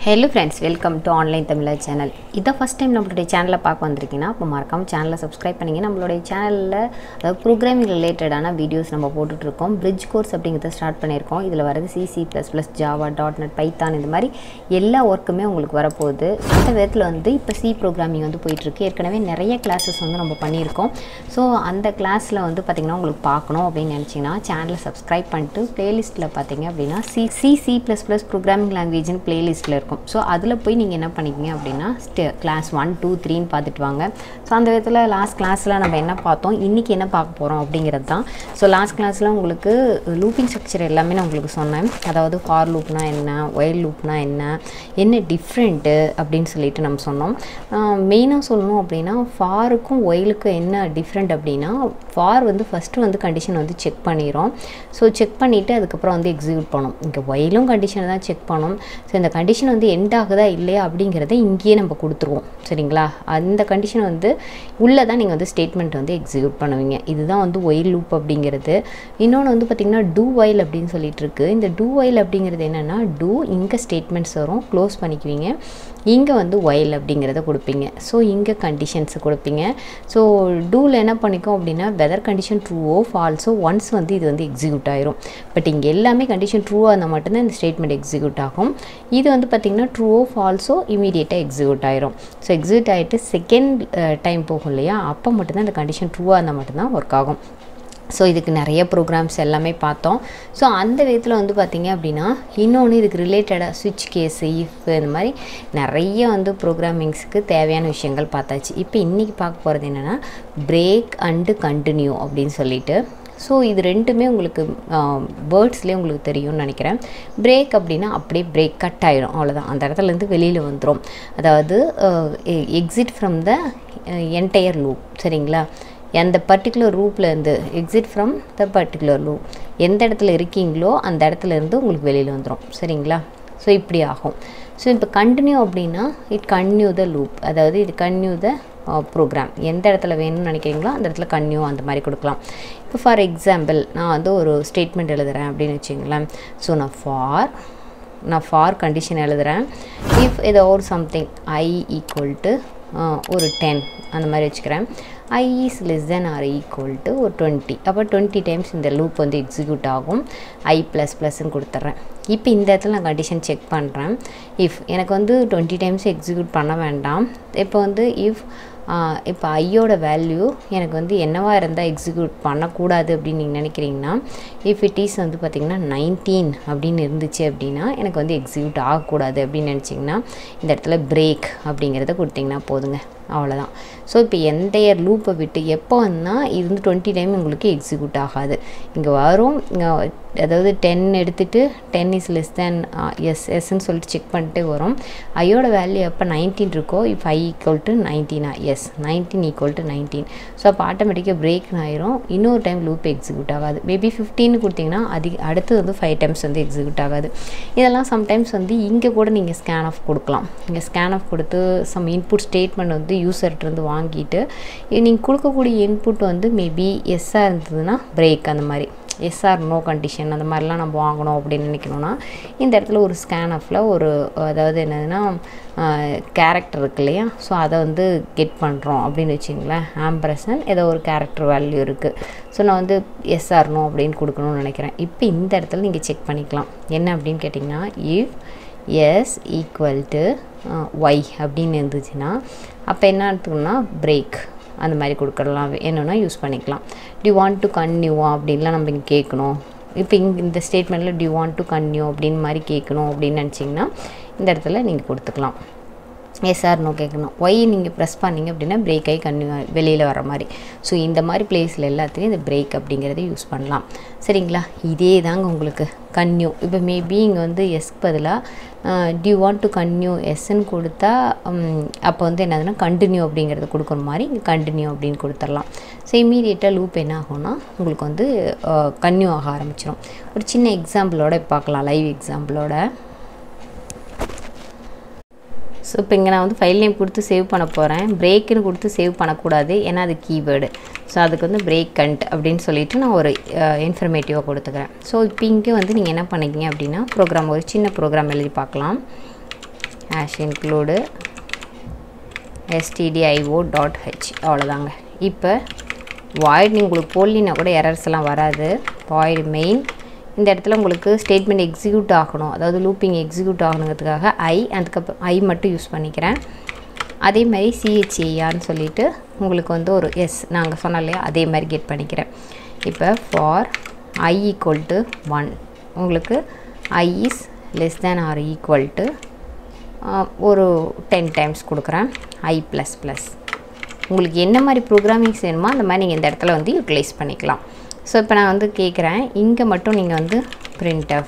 hello friends welcome to online Tamilar channel இதான் first time நம்மளுடைய சேனலை பார்க்க வந்திருக்கீங்கன்னா அப்போ மறக்காமல் சேனலை சப்ஸ்கிரைப் பண்ணிங்க நம்மளுடைய சேனலில் அதாவது ப்ரோக்ராமிங் ரிலேட்டடான வீடியோஸ் நம்ம போட்டுட்ருக்கோம் பிரிட்ஜ் கோர்ஸ் அப்படிங்கிறத ஸ்டார்ட் பண்ணியிருக்கோம் இதில் வரது C C plus plus Java dot net Python இந்த மாதிரி எல்லா ஒர்க்குமே உங்களுக்கு வரப்போகுது அந்த விதத்தில் வந்து இப்போ சி ப்ரோக்ராமிங் வந்து போயிட்டுருக்கு ஏற்கனவே நிறைய கிளாஸஸ் வந்து நம்ம பண்ணியிருக்கோம் ஸோ அந்த கிளாஸில் வந்து பார்த்திங்கன்னா உங்களுக்கு பார்க்கணும் அப்படின்னு நினச்சிங்கன்னா சேனலை சப்ஸ்கிரைப் பண்ணிட்டு ப்ளேலிஸ்ட்டில் பார்த்தீங்க அப்படின்னா C C C plus plus programming லாங்குவேஜ்னு ப்ளேலிஸ்ட்டில் இருக்கும் ஸோ அதில் போய் நீங்கள் என்ன பண்ணிக்கிங்க அப்படின்னா கிளாஸ் ஒன் டூ த்ரீன்னு பார்த்துட்டு வாங்க ஸோ அந்த விதத்தில் லாஸ்ட் கிளாஸில் நம்ம என்ன பார்த்தோம் இன்றைக்கி என்ன பார்க்க போகிறோம் அப்படிங்கிறது தான் ஸோ லாஸ்ட் கிளாஸில் உங்களுக்கு லூப்பிங் ஸ்ட்ரக்சர் எல்லாமே நான் உங்களுக்கு சொன்னேன் அதாவது ஃபார் லூப்னா என்ன ஒயல் லூப்னா என்ன என்ன டிஃப்ரெண்ட்டு அப்படின்னு சொல்லிட்டு நம்ம சொன்னோம் மெயினாக சொல்லணும் அப்படின்னா ஃபாருக்கும் ஒயிலுக்கும் என்ன டிஃப்ரெண்ட் அப்படின்னா ஃபார் வந்து ஃபஸ்ட்டு வந்து கண்டிஷன் வந்து செக் பண்ணிடும் ஸோ செக் பண்ணிவிட்டு அதுக்கப்புறம் வந்து எக்ஸிக்யூட் பண்ணும் இங்கே ஒயிலும் கண்டிஷனை தான் செக் பண்ணும் ஸோ இந்த கண்டிஷன் வந்து எண்ட் ஆகுதா இல்லையா அப்படிங்கிறத இங்கேயே நம்ம கொடுத்துருவோம் சரிங்களா அந்த கண்டிஷன் வந்து உள்ளே தான் நீங்கள் வந்து ஸ்டேட்மெண்ட் வந்து எக்ஸிக்யூட் பண்ணுவீங்க இதுதான் வந்து ஒயில் லூப் அப்படிங்கிறது இன்னொன்று வந்து பார்த்திங்கன்னா டூ ஒயில் அப்படின்னு சொல்லிட்டு இருக்கு இந்த டூ ஒயில் அப்படிங்கிறது என்னென்னா டூ இங்கே ஸ்டேட்மெண்ட்ஸ் வரும் க்ளோஸ் பண்ணிக்குவீங்க இங்கே வந்து ஒயில் அப்படிங்கிறத கொடுப்பீங்க ஸோ இங்கே கண்டிஷன்ஸ் கொடுப்பீங்க ஸோ டூவில் என்ன பண்ணிக்கும் அப்படின்னா வெதர் கண்டிஷன் ட்ரூவோ ஃபால்ஸோ ஒன்ஸ் வந்து இது வந்து எக்ஸிக்யூட் ஆயிரும் பட் இங்கே எல்லாமே கண்டிஷன் ட்ரூவாக இருந்தால் மட்டும்தான் இந்த ஸ்டேட்மெண்ட் எக்ஸிக்யூட் ஆகும் இது வந்து பார்த்திங்கன்னா ட்ரூவோ ஃபால்ஸோ இமீடியட்டாக எக்ஸிக்யூட் ஆயிரும் ஸோ எக்ஸிக்யூட் ஆகிட்டு செகண்ட் டைம் போகும் இல்லையா அப்போ மட்டும்தான் இந்த கண்டிஷன் ட்ரூவாக இருந்தால் மட்டும்தான் ஒர்க் ஆகும் ஸோ இதுக்கு நிறைய ப்ரோக்ராம்ஸ் எல்லாமே பார்த்தோம் ஸோ அந்த விதத்தில் வந்து பார்த்திங்க அப்படின்னா இன்னொன்று இதுக்கு ரிலேட்டடாக சுவிட்ச் கேஸ் இஃப் இந்த மாதிரி நிறைய வந்து ப்ரோக்ராமிங்ஸுக்கு தேவையான விஷயங்கள் பார்த்தாச்சு இப்போ இன்றைக்கி பார்க்க போகிறது என்னென்னா பிரேக் அண்டு கண்டினியூ அப்படின்னு சொல்லிட்டு ஸோ இது ரெண்டுமே உங்களுக்கு வேர்ட்ஸ்லேயே உங்களுக்கு தெரியும்னு நினைக்கிறேன் பிரேக் அப்படின்னா அப்படியே பிரேக் கட் ஆகிடும் அவ்வளோதான் அந்த இடத்துலேருந்து வெளியில் வந்துடும் அதாவது exit from the entire loop சரிங்களா அந்த பர்டிகுலர் ரூப்லேருந்து exit from the particular loop எந்த இடத்துல இருக்கீங்களோ அந்த இடத்துல இருந்து உங்களுக்கு வெளியில் வந்துடும் சரிங்களா ஸோ இப்படி ஆகும் ஸோ இப்போ கண்டினியூ அப்படின்னா இட் கன்டினியூ த லூப் அதாவது இது கன்டினியூ த ப்ரோக்ராம் எந்த இடத்துல வேணும்னு நினைக்கிறீங்களோ அந்த இடத்துல கன்னியூ அந்த மாதிரி கொடுக்கலாம் இப்போ ஃபார் எக்ஸாம்பிள் நான் வந்து ஒரு ஸ்டேட்மெண்ட் எழுதுகிறேன் அப்படின்னு வச்சுங்களேன் ஸோ நான் ஃபார் நான் ஃபார் கண்டிஷன் எழுதுகிறேன் இஃப் ஏதோ ஒரு சம்திங் ஐ ஈக்குவல் டு ஒரு டென் அந்த மாதிரி வச்சுக்கிறேன் I is less than or equal to ஒரு டுவெண்ட்டி அப்போ டுவெண்ட்டி டைம்ஸ் இந்த லூப் வந்து எக்ஸிக்யூட் ஆகும் ஐ ப்ளஸ் ப்ளஸ்ன்னு கொடுத்துட்றேன் இப்போ இந்த இடத்துல நான் கண்டிஷன் செக் பண்ணுறேன் இஃப் எனக்கு வந்து டுவெண்ட்டி டைம்ஸ் எக்ஸிக்யூட் பண்ண வேண்டாம் இப்போ வந்து இஃப் இப்போ ஐயோட வேல்யூ எனக்கு வந்து என்னவாக இருந்தால் எக்ஸிக்யூட் பண்ணக்கூடாது அப்படின்னு நீங்கள் நினைக்கிறீங்கன்னா இஃப் இட் இஸ் வந்து பார்த்திங்கன்னா நைன்டீன் அப்படின்னு இருந்துச்சு அப்படின்னா எனக்கு வந்து எக்ஸிக்யூட் ஆகக்கூடாது அப்படின்னு நினச்சிங்கன்னா இந்த இடத்துல பிரேக் அப்படிங்கிறத கொடுத்தீங்கன்னா போதுங்க அவ்வளோதான் ஸோ இப்போ எந்த இயர் லூப்பை விட்டு எப்போ வந்தால் இது வந்து டுவெண்ட்டி டைம் உங்களுக்கு எக்ஸிக்யூட் ஆகாது இங்கே வரும் அதாவது டென் எடுத்துகிட்டு ten is less than S எஸ்ன்னு சொல்லிட்டு செக் பண்ணிட்டு வரும் ஐயோட வேல்யூ எப்போ நைன்டீன் இருக்கோ இப்போ ஐ ஈக்குவல் டு நைன்டீனா S nineteen equal to nineteen so அப்போ ஆட்டோமேட்டிக்காக பிரேக் ஆயிரும் இன்னொரு டைம் லூப் எக்ஸிக்யூட் ஆகாது மேபி ஃபிஃப்டின்னு கொடுத்தீங்கன்னா அதிக அடுத்து வந்து ஃபைவ் டைம்ஸ் வந்து எக்ஸிக்யூட் ஆகாது இதெல்லாம் சம்டைம்ஸ் வந்து இங்கே கூட நீங்கள் ஸ்கேன் ஆஃப் கொடுக்கலாம் இங்கே ஸ்கேன் ஆஃப் கொடுத்து சம் இன்புட் ஸ்டேட்மெண்ட் வந்து யூசர்கிட்டருந்து வாங்கிட்டு நீங்கள் கொடுக்கக்கூடிய இன்புட் வந்து மேபி எஸ்ஸாக இருந்ததுன்னா பிரேக் அந்த மாதிரி எஸ்ஆர் நோ கண்டிஷன் அந்த மாதிரிலாம் நம்ம வாங்கணும் அப்படின்னு நினைக்கணும்னா இந்த இடத்துல ஒரு ஸ்கேன் ஆஃபில் ஒரு அதாவது என்னதுன்னா கேரக்டர் இருக்கு இல்லையா ஸோ அதை வந்து கெட் பண்ணுறோம் அப்படின்னு வச்சிங்களேன் ஆம்பிரசன் ஏதோ ஒரு கேரக்டர் வேல்யூ இருக்குது ஸோ நான் வந்து எஸ்ஆர் நோ அப்படின்னு கொடுக்கணும்னு நினைக்கிறேன் இப்போ இந்த இடத்துல நீங்கள் செக் பண்ணிக்கலாம் என்ன அப்படின்னு கேட்டிங்கன்னா if S equal to Y அப்படின்னு இருந்துச்சுன்னா அப்போ என்ன எடுத்துக்கணும்னா பிரேக் அந்த மாதிரி கொடுக்கலாம் என்னென்னா யூஸ் பண்ணிக்கலாம் டியூ வாண்ட் டு கன்னியூவா அப்படின்லாம் நம்ம இங்கே கேட்கணும் இப்போ இங்கே இந்த ஸ்டேட்மெண்ட்டில் டியூ வாண்ட் டு கன்னியூ அப்படின்னு மாதிரி கேட்கணும் அப்படின்னு நினச்சிங்கன்னா இந்த இடத்துல நீங்கள் கொடுத்துக்கலாம் எஸ்ஆர் நோ கேட்கணும் ஒய் நீங்கள் ப்ரெஸ் பண்ணிங்க அப்படின்னா பிரேக் ஆகி கன்னியூ வெளியில் வர மாதிரி ஸோ இந்த மாதிரி பிளேஸில் எல்லாத்துலேயும் இந்த பிரேக் அப்படிங்கிறத யூஸ் பண்ணலாம் சரிங்களா இதே தாங்க உங்களுக்கு கன்னியூ இப்போ மேபி இங்கே வந்து எஸ்க்கு பதிலாக டியூ வாண்ட் டு கன்னியூ எஸ்ன்னு கொடுத்தா அப்போ வந்து என்னதுன்னா கண்டினியூ அப்படிங்கிறது கொடுக்குற மாதிரி இங்கே கண்டினியூ அப்படின்னு கொடுத்துடலாம் ஸோ இமீடியட்டாக லூப் என்ன ஆகும்னா உங்களுக்கு வந்து கன்னியூ ஆக ஆரம்பிச்சிடும் ஒரு சின்ன எக்ஸாம்பிளோட பார்க்கலாம் லைவ் எக்ஸாம்பிளோட ஸோ இப்போ இங்கே நான் வந்து ஃபைல் நேம் கொடுத்து சேவ் பண்ண போகிறேன் பிரேக்குன்னு கொடுத்து சேவ் பண்ணக்கூடாது ஏன்னா அது கீவேர்டு ஸோ அதுக்கு வந்து பிரேக் கண்ட் அப்படின்னு சொல்லிட்டு நான் ஒரு இன்ஃபர்மேட்டிவாக கொடுத்துக்கிறேன் ஸோ இப்போ இங்கே வந்து நீங்கள் என்ன பண்ணிக்கிங்க அப்படின்னா ப்ரோக்ராம் ஒரு சின்ன ப்ரோக்ராம் எழுதி பார்க்கலாம் hash include S T D I O dot h அவ்வளோதாங்க இப்போ வாய்ட் நீங்கள் உங்களுக்கு போடலினா கூட எரர்ஸ் எல்லாம் வராது வாய்டு மெயின் இந்த இடத்துல உங்களுக்கு ஸ்டேட்மெண்ட் எக்ஸிக்யூட் ஆகணும் அதாவது லூப்பிங் எக்ஸிக்யூட் ஆகணுங்கிறதுக்காக ஐ அதுக்கப்புறம் ஐ மட்டும் யூஸ் பண்ணிக்கிறேன் அதே மாதிரி சிஹெச்ஏஆன்னு சொல்லிவிட்டு உங்களுக்கு வந்து ஒரு எஸ் நாங்கள் சொன்னோம் இல்லையா அதே மாதிரி கெட் பண்ணிக்கிறேன் இப்போ for I equal to one உங்களுக்கு I is less than or equal to ஒரு டென் டைம்ஸ் கொடுக்குறேன் ஐ ப்ளஸ் ப்ளஸ் உங்களுக்கு என்ன மாதிரி ப்ரோக்ராமிங்ஸ் வேணுமோ அந்த மாதிரி நீங்கள் இந்த இடத்துல வந்து யூட்டிலைஸ் பண்ணிக்கலாம் ஸோ இப்போ நான் வந்து கேட்குறேன் இங்கே மட்டும் நீங்கள் வந்து பிரிண்ட் ஆஃப்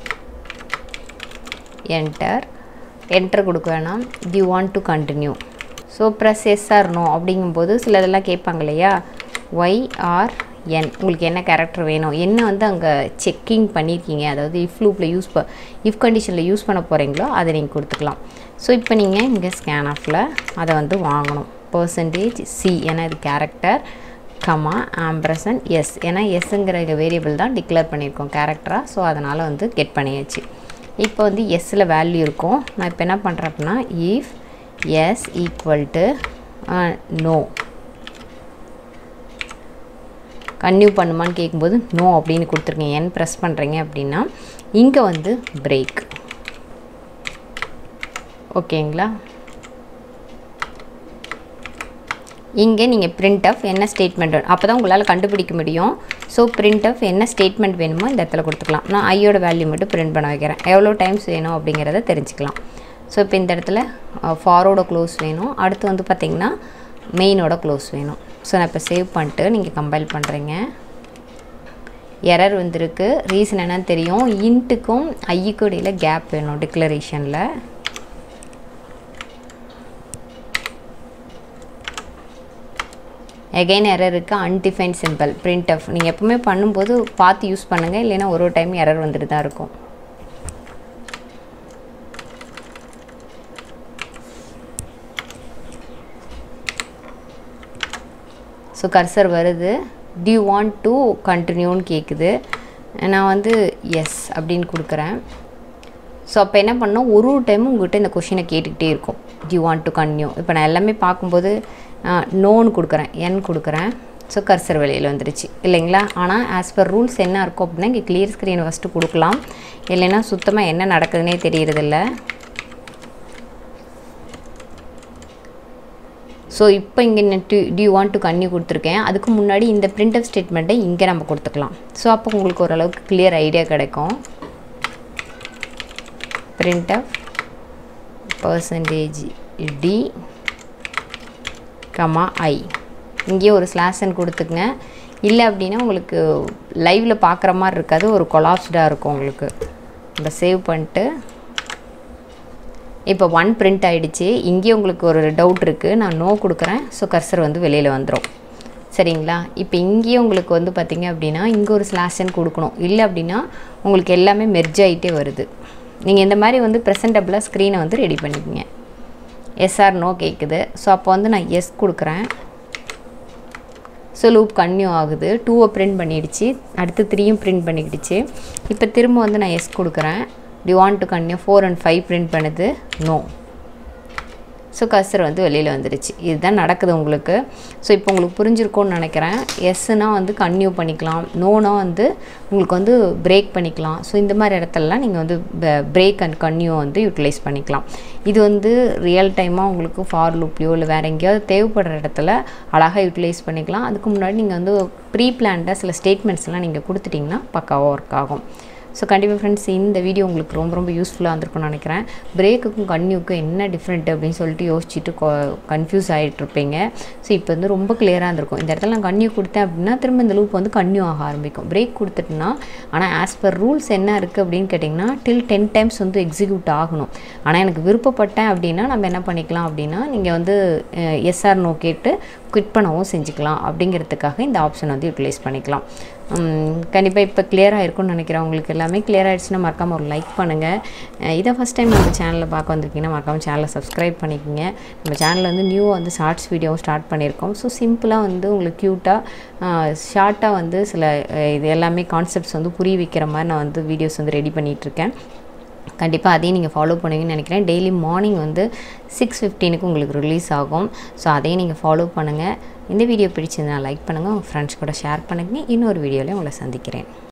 என்டர் என்டர் கொடுக்க வேணாம் D want to continue so press yes or no அப்படிங்கும்போது சில இதெல்லாம் கேட்பாங்க இல்லையா ஒய் ஆர் என் உங்களுக்கு என்ன கேரக்டர் வேணும் என்ன வந்து அங்கே செக்கிங் பண்ணியிருக்கீங்க அதாவது இஃப் லூப்பில் யூஸ் ப இஃப் கண்டிஷனில் யூஸ் பண்ண போகிறீங்களோ அதை நீங்கள் கொடுத்துக்கலாம் ஸோ இப்போ நீங்கள் இங்கே ஸ்கேன் ஆஃபில் அதை வந்து வாங்கணும் பர்சன்டேஜ் சி ஏன்னா இது கேரக்டர் கமா ஆம்ப்ரசன் எஸ் ஏன்னா எஸ்ஸுங்கிற வேரியபிள் தான் டிக்ளேர் பண்ணியிருக்கோம் கேரக்டராக ஸோ அதனால் வந்து கெட் பண்ணியாச்சு இப்போ வந்து எஸ்ஸில் வேல்யூ இருக்கும் நான் இப்போ என்ன பண்ணுறேன் அப்படின்னா if S equal to no continue பண்ணுமான்னு கேட்கும்போது நோ அப்படின்னு கொடுத்துருக்கீங்க என் ப்ரெஸ் பண்ணுறீங்க அப்படின்னா இங்கே வந்து பிரேக் ஓகேங்களா இங்கே நீங்கள் பிரிண்ட் ஆஃப் என்ன ஸ்டேட்மெண்ட் அப்போ தான் உங்களால் கண்டுபிடிக்க முடியும் ஸோ பிரிண்ட் ஆஃப் என்ன ஸ்டேட்மெண்ட் வேணுமோ இந்த இடத்துல கொடுத்துக்கலாம் நான் ஐயோட வேல்யூ மட்டும் பிரிண்ட் பண்ண வைக்கிறேன் எவ்வளோ டைம்ஸ் வேணும் அப்படிங்கிறத தெரிஞ்சுக்கலாம் ஸோ இப்போ இந்த இடத்துல ஃபாரோட க்ளோஸ் வேணும் அடுத்து வந்து பார்த்திங்கன்னா மெயினோட க்ளோஸ் வேணும் ஸோ நான் இப்போ சேவ் பண்ணிட்டு நீங்கள் கம்பைல் பண்ணுறீங்க எரர் வந்திருக்கு ரீசன் என்னன்னு தெரியும் இன்ட்டுக்கும் ஐயுக்கும் இடையில் கேப் வேணும் டிக்ளரேஷனில் எகைன் எரர் இருக்குது அன்டிஃபைன் சிம்பிள் பிரிண்ட் ஆஃப் நீங்கள் எப்பவுமே பண்ணும்போது பார்த்து யூஸ் பண்ணுங்கள் இல்லைன்னா ஒரு ஒரு டைம் எரர் வந்துட்டு தான் இருக்கும் ஸோ கர்சர் வருது டியூ வாண்ட் டு கண்டினியூன்னு கேட்குது நான் வந்து எஸ் அப்படின்னு கொடுக்குறேன் ஸோ அப்போ என்ன பண்ணோம் ஒரு ஒரு டைமும் உங்கள்கிட்ட இந்த கொஷினை கேட்டுக்கிட்டே இருக்கும் டியூ வாண்ட் டு கண்டினியூ இப்போ நான் எல்லாமே பார்க்கும்போது நோன்னு கொடுக்குறேன் என் கொடுக்குறேன் ஸோ கர்சர் வெளியில் வந்துருச்சு இல்லைங்களா ஆனால் ஆஸ் பர் ரூல்ஸ் என்ன இருக்கும் அப்படின்னா இங்கே கிளியர் ஸ்க்ரீன் ஃபஸ்ட்டு கொடுக்கலாம் இல்லைன்னா சுத்தமாக என்ன நடக்குதுன்னே தெரியறதில்ல ஸோ இப்போ இங்கே to do you want to continue கொடுத்துருக்கேன் அதுக்கு முன்னாடி இந்த பிரிண்ட் ஆஃப் ஸ்டேட்மெண்ட்டை இங்கே நம்ம கொடுத்துக்கலாம் ஸோ அப்போ உங்களுக்கு ஓரளவுக்கு கிளியர் ஐடியா கிடைக்கும் printf percentage D comma I இங்கேயே ஒரு ஸ்லாஷன் கொடுத்துக்குங்க இல்லை அப்படின்னா உங்களுக்கு லைவில் பார்க்குற மாதிரி இருக்காது ஒரு கொலாப்ஸ்டாக இருக்கும் உங்களுக்கு நம்ம சேவ் பண்ணிட்டு இப்போ ஒன் பிரிண்ட் ஆகிடுச்சு இங்கேயே உங்களுக்கு ஒரு டவுட் இருக்குது நான் நோ கொடுக்குறேன் ஸோ கர்சர் வந்து வெளியில் வந்துடும் சரிங்களா இப்போ இங்கேயே உங்களுக்கு வந்து பார்த்திங்க அப்படின்னா இங்கே ஒரு ஸ்லாஷன் கொடுக்கணும் இல்லை அப்படின்னா உங்களுக்கு எல்லாமே மெர்ஜ் ஆகிட்டே வருது நீங்கள் இந்த மாதிரி வந்து ப்ரெசன்டபிளாக ஸ்க்ரீனை வந்து ரெடி பண்ணிக்கோங்க எஸ்ஆர் நோ கேட்குது ஸோ அப்போ வந்து நான் எஸ் கொடுக்குறேன் ஸோ லூப் கன்னியூ ஆகுது டூவை பிரிண்ட் பண்ணிடுச்சு அடுத்து த்ரீயும் பிரிண்ட் பண்ணிக்கிடுச்சு இப்போ திரும்ப வந்து நான் எஸ் கொடுக்குறேன் D want to continue four and five print பண்ணுது நோ ஸோ கர்சர் வந்து வெளியில் வந்துடுச்சு இதுதான் நடக்குது உங்களுக்கு ஸோ இப்போ உங்களுக்கு புரிஞ்சிருக்கும்னு நினைக்கிறேன் எஸ்னா வந்து கன்னியூ பண்ணிக்கலாம் நோனா வந்து உங்களுக்கு வந்து பிரேக் பண்ணிக்கலாம் ஸோ இந்த மாதிரி இடத்துலலாம் நீங்கள் வந்து பிரேக் அண்ட் கன்னியூ வந்து யூட்டிலைஸ் பண்ணிக்கலாம் இது வந்து ரியல் டைமாக உங்களுக்கு ஃபார் லூப்லையோ இல்லை வேறு எங்கேயாவது தேவைப்படுற இடத்துல அழகாக யூட்டிலைஸ் பண்ணிக்கலாம் அதுக்கு முன்னாடி நீங்கள் வந்து ப்ரீ பிளான்டாக சில ஸ்டேட்மெண்ட்ஸ்லாம் நீங்கள் கொடுத்துட்டிங்கன்னா பக்காவாக ஒர்க் ஆகும் ஸோ கண்டிப்பாக ஃப்ரெண்ட்ஸ் இந்த வீடியோ உங்களுக்கு ரொம்ப ரொம்ப யூஸ்ஃபுல்லாக இருந்திருக்கும்னு நினைக்கிறேன் பிரேக்குக்கும் கன்னியூக்கும் என்ன டிஃப்ரெண்ட் அப்படின்னு சொல்லிட்டு யோசிச்சுட்டு கன்ஃபியூஸ் ஆகிட்டு இருப்பீங்க ஸோ இப்போ வந்து ரொம்ப கிளியராக இருந்திருக்கும் இந்த இடத்துல நான் கன்னியூ கொடுத்தேன் அப்படின்னா திரும்ப இந்த லூப் வந்து கன்னியூ ஆக ஆரம்பிக்கும் பிரேக் கொடுத்துட்டுனா ஆனால் ஆஸ் பர் ரூல்ஸ் என்ன இருக்குது அப்படின்னு கேட்டிங்கன்னா டில் டென் டைம்ஸ் வந்து எக்ஸிக்யூட் ஆகணும் ஆனால் எனக்கு விருப்பப்பட்டேன் அப்படின்னா நம்ம என்ன பண்ணிக்கலாம் அப்படின்னா நீங்கள் வந்து எஸ்ஆர் நோ கேட்டு குவிட் பண்ணவும் செஞ்சுக்கலாம் அப்படிங்கிறதுக்காக இந்த ஆப்ஷன் வந்து யூட்டிலைஸ் பண்ணிக்கலாம் கண்டிப்பாக இப்போ கிளியராக இருக்கும்னு நினைக்கிறேன் உங்களுக்கு எல்லாமே கிளியர் ஆகிடுச்சுன்னா மறக்காமல் ஒரு லைக் பண்ணுங்கள் இதை ஃபஸ்ட் டைம் நம்ம சேனலில் பார்க்க வந்திருக்கீங்கன்னா மறக்காமல் சேனலை சப்ஸ்கிரைப் பண்ணிக்கோங்க நம்ம சேனலில் வந்து நியூவாக வந்து ஷார்ட்ஸ் வீடியோவும் ஸ்டார்ட் பண்ணியிருக்கோம் ஸோ சிம்பிளாக வந்து உங்களுக்கு க்யூட்டாக ஷார்ட்டாக வந்து சில இது எல்லாமே கான்செப்ட்ஸ் வந்து புரிய வைக்கிற மாதிரி நான் வந்து வீடியோஸ் வந்து ரெடி பண்ணிகிட்ருக்கேன் கண்டிப்பாக அதையும் நீங்கள் ஃபாலோ பண்ணுவீங்கன்னு நினைக்கிறேன் டெய்லி மார்னிங் வந்து சிக்ஸ் ஃபிஃப்டீனுக்கு உங்களுக்கு ரிலீஸ் ஆகும் ஸோ அதையும் நீங்கள் ஃபாலோ பண்ணுங்கள் இந்த வீடியோ பிடிச்சிருந்தா லைக் பண்ணுங்கள் உங்கள் ஃப்ரெண்ட்ஸ் கூட ஷேர் பண்ணுங்கள் இன்னொரு வீடியோலையும் உங்களை சந்திக்கிறேன்